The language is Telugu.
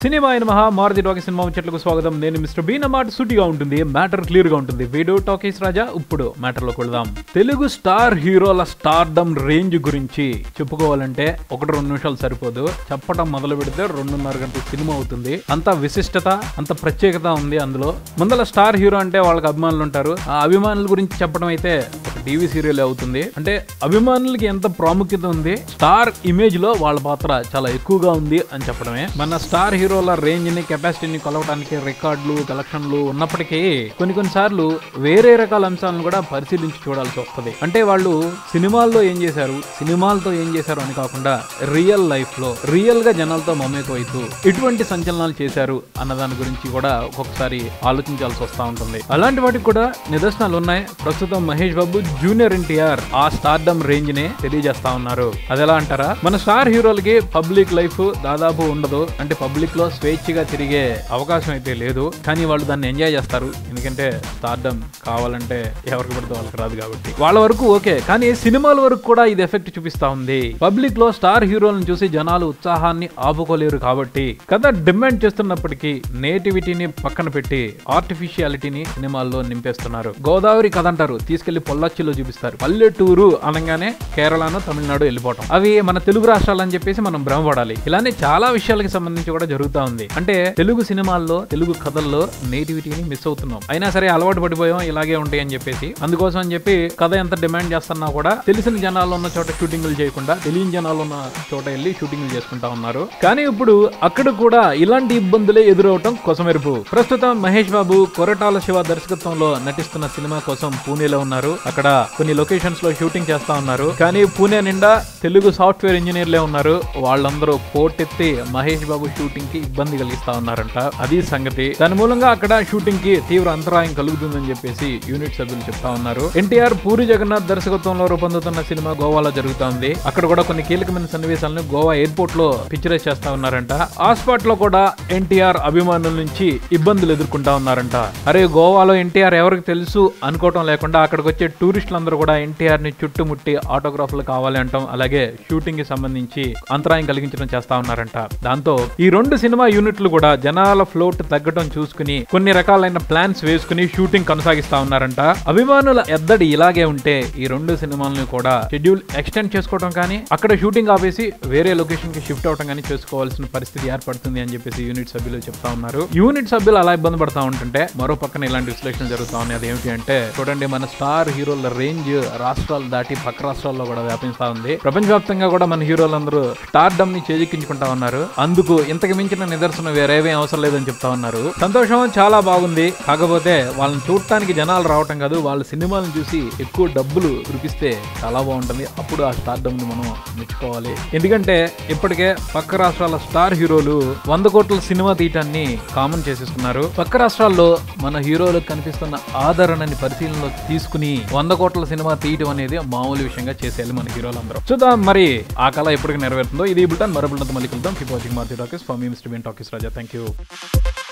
సినిమా అయిన మహా మారుతి టాకీస్ సినిమా ముచ్చట్లకు స్వాగతం నేను మిస్టర్ బీన్ మాట సూటిగా ఉంటుంది మ్యాటర్ క్లియర్ గా ఉంటుంది వీడియో టాకీస్ రాజా ఇప్పుడు మ్యాటర్ లోకి వెళదాం తెలుగు స్టార్ హీరోల స్టార్డమ్ రేంజ్ గురించి చెప్పుకోవాలంటే ఒకటి రెండు నిమిషాలు సరిపోదు చెప్పడం మొదలు పెడితే రెండున్నర గంటల సినిమా అవుతుంది అంత విశిష్టత అంత ప్రత్యేకత ఉంది అందులో ముందల స్టార్ హీరో అంటే వాళ్ళకి అభిమానులు ఉంటారు ఆ అభిమానుల గురించి చెప్పడం అయితే ఒక టీవీ సీరియల్ అవుతుంది అంటే అభిమానులకి ఎంత ప్రాముఖ్యత ఉంది స్టార్ ఇమేజ్ లో వాళ్ళ పాత్ర చాలా ఎక్కువగా ఉంది అని చెప్పడమే మన స్టార్ హీరోల రేంజ్ ని కెపాసిటీని కొలవడానికి రికార్డులు కలెక్షన్లు ఉన్నప్పటికీ కొన్ని కొన్ని సార్లు వేరే రకాల అంశాలను కూడా పరిశీలించి చూడాల్సి వస్తుంది అంటే వాళ్ళు సినిమాల్లో ఏం చేశారు సినిమాలతో ఏం చేశారు అని కాకుండా రియల్ లైఫ్ లో రియల్ గా జనాలతో మమేకమైతూ ఇటువంటి సంచలనాలు చేశారు అన్న దాని గురించి కూడా ఒక్కొక్కసారి ఆలోచించాల్సి వస్తూ ఉంటుంది అలాంటి వాటికి కూడా నిదర్శనాలు ఉన్నాయి ప్రస్తుతం మహేష్ బాబు జూనియర్ ఎన్టీఆర్ ఆ స్టార్డమ్ రేంజ్ ని తెలియజేస్తా ఉన్నారు అది ఎలా అంటారా మన స్టార్ హీరోలకి పబ్లిక్ లైఫ్ దాదాపు ఉండదు అంటే పబ్లిక్ లో స్వేచ్ఛగా తిరిగే అవకాశం అయితే లేదు కానీ వాళ్ళు దాన్ని ఎంజాయ్ చేస్తారు ఎందుకంటే స్టార్డమ్ కావాలంటే ఎవరికి పడితే వాళ్ళకి రాదు కాబట్టి వాళ్ళ వరకు ఓకే కానీ సినిమాల వరకు కూడా ఇది ఎఫెక్ట్ చూపిస్తా ఉంది పబ్లిక్ లో స్టార్ హీరోలను చూసి జనాలు ఉత్సాహాన్ని ఆపుకోలేరు కాబట్టి కథ డిమాండ్ చేస్తున్నప్పటికీ నేటివిటీని పక్కన పెట్టి ఆర్టిఫిషియాలిటీని సినిమాల్లో నింపేస్తున్నారు గోదావరి కథ అంటారు తీసుకెళ్లి పొల్లచ్చిలో చూపిస్తారు పల్లెటూరు అనగానే కేరళను తమిళనాడు వెళ్ళిపోవటం అవి మన తెలుగు రాష్ట్రాలని చెప్పేసి మనం భ్రమపడాలి ఇలానే చాలా విషయాలకి సంబంధించి కూడా జరుగుతా ఉంది అంటే తెలుగు సినిమాల్లో తెలుగు కథల్లో నేటివిటీని మిస్ అవుతున్నాం అయినా సరే అలవాటు పడిపోయాం ఇలాగే ఉంటాయి అని చెప్పేసి అందుకోసం అని చెప్పి కథ ఎంత డిమాండ్ చేస్తున్నా కూడా తెలిసిన జనాలు ఉన్న చోట షూటింగ్లు చేయకుండా తెలియని జనాలు ఉన్న చోట వెళ్ళి షూటింగ్లు చేసుకుంటా ఉన్నారు కానీ ఇప్పుడు అక్కడ కూడా ఇలాంటి ఇబ్బందులే ఎదురవటం కొసమెరుపు ప్రస్తుతం మహేష్ బాబు కొరటాల శివ దర్శకత్వంలో నటిస్తున్న సినిమా కోసం పూణేలో ఉన్నారు అక్కడ కొన్ని లొకేషన్స్ లో షూటింగ్ చేస్తా ఉన్నారు కానీ పూణే నిండా తెలుగు సాఫ్ట్వేర్ ఇంజనీర్లే ఉన్నారు వాళ్ళందరూ పోటెత్తి మహేష్ బాబు షూటింగ్ కి ఇబ్బంది కలిగిస్తా ఉన్నారంట అది సంగతి దాని మూలంగా అక్కడ షూటింగ్ కి తీవ్ర అంతరాయం కలుగుతుందని చెప్పేసి యూనిట్ సభ్యులు చెప్తా ఉన్నారు ఎన్టీఆర్ పూరి జగన్నాథ్ దర్శకత్వంలో రూపొందుతున్న సినిమా గోవాలో జరుగుతోంది అక్కడ కూడా కొన్ని కీలకమైన సన్నివేశాలను గోవా ఎయిర్పోర్ట్ లో పిక్చరైజ్ చేస్తా ఉన్నారంట ఆ స్పాట్ లో కూడా ఎన్టీఆర్ అభిమానుల నుంచి ఇబ్బందులు ఎదుర్కొంటా ఉన్నారంట అరే గోవాలో ఎన్టీఆర్ ఎవరికి తెలుసు అనుకోవటం లేకుండా అక్కడికి వచ్చే టూరిస్టులందరూ కూడా ఎన్టీఆర్ ని చుట్టుముట్టి ఆటోగ్రాఫ్లు కావాలి అంటాం అలాగే షూటింగ్ కి సంబంధించి అంతరాయం కలిగించడం చేస్తా ఉన్నారంట దాంతో ఈ రెండు సినిమా యూనిట్లు కూడా జనాల ఫ్లోట్ తగ్గడం చూసుకుని కొన్ని రకాలైన ప్లాన్స్ వేసుకుని షూటింగ్ కొనసాగిస్తా ఉన్నారంట అభిమానుల ఎద్దడి ఇలాగే ఉంటే ఈ రెండు సినిమాలను కూడా షెడ్యూల్ ఎక్స్టెండ్ చేసుకోవడం కానీ అక్కడ షూటింగ్ ఆపేసి వేరే లొకేషన్ కి షిఫ్ట్ అవడం కానీ చేసుకోవాల్సిన పరిస్థితి ఏర్పడుతుంది అని చెప్పేసి యూనిట్ సభ్యులు చెప్తా ఉన్నారు యూనిట్ సభ్యులు అలా ఇబ్బంది పడతా ఉంటుంటే మరో పక్కన ఇలాంటి విశ్లేషణ జరుగుతా ఉన్నాయి అదేమిటి అంటే చూడండి మన స్టార్ హీరోల రేంజ్ రాష్ట్రాలు దాటి పక్క రాష్ట్రాల్లో కూడా వ్యాపిస్తా ఉంది ప్రపంచవ్యాప్తంగా కూడా మన హీరోలందరూ స్టార్డమ్ ని చేజిక్కించుకుంటా ఉన్నారు అందుకు ఇంతకు మించిన నిదర్శనం వేరేవే అవసరం లేదని చెప్తా ఉన్నారు సంతోషం చాలా బాగుంది కాకపోతే వాళ్ళని చూడటానికి జనాలు రావటం కాదు వాళ్ళ సినిమాలను చూసి ఎక్కువ డబ్బులు కురిపిస్తే చాలా బాగుంటుంది అప్పుడు ఆ స్టార్డమ్ ని మనం మెచ్చుకోవాలి ఎందుకంటే ఇప్పటికే పక్క రాష్ట్రాల స్టార్ హీరోలు వంద కోట్ల సినిమా తీయటాన్ని కామన్ చేసేసుకున్నారు పక్క రాష్ట్రాల్లో మన హీరోలకు కనిపిస్తున్న ఆదరణని పరిశీలనలోకి తీసుకుని వంద కోట్ల సినిమా తీయటం అనేది మామూలు విషయంగా చేసేయాలి మన హీరోలందరూ చూద్దాం మరి ఆ కళ ఎప్పటికి నెరవేరుతుందో ఇది బుల్టన్ మరో బుల్టన్ మళ్ళీ కలుద్దాం కీప్ వాచింగ్ మార్తి talkies for me mister Ben talkies Raja thank you